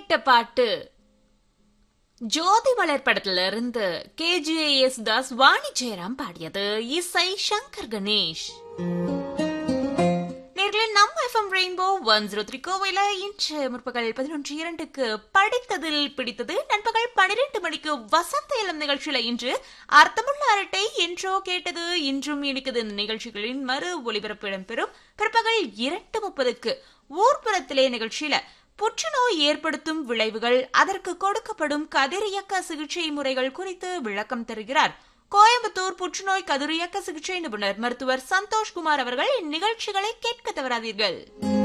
கேட்ட பாட்டு ஜோதி மலர் படத்துல இருந்து கேஜிஎஸ் தாஸ் வாணி ஜெயராம் பாடியது இசை சங்கர் கணேஷ் நேர்களே நம்ம FM Rainbow one zero three கோவையில இன்று முற்பகல் பதினொன்று இரண்டுக்கு படித்ததில் பிடித்தது நண்பகல் பனிரெண்டு மணிக்கு வசந்த இளம் நிகழ்ச்சியில இன்று அர்த்தமுள்ள அரட்டை என்றோ கேட்டது இன்றும் இனிக்குது இந்த நிகழ்ச்சிகளின் மறு ஒளிபரப்பு இடம்பெறும் பிற்பகல் இரண்டு முப்பதுக்கு ஊர்ப்புறத்திலே நிகழ்ச்சியில புற்றுநோய் ஏற்படுத்தும் விளைவுகள் அதற்கு கொடுக்கப்படும் கதிரியக்க சிகிச்சை முறைகள் குறித்து விளக்கம் தருகிறார் கோயம்புத்தூர் புற்றுநோய் கதிரியக்க சிகிச்சை நிபுணர் மருத்துவர் சந்தோஷ்குமார் அவர்கள் இந்நிகழ்ச்சிகளை கேட்க தவறாதீர்கள்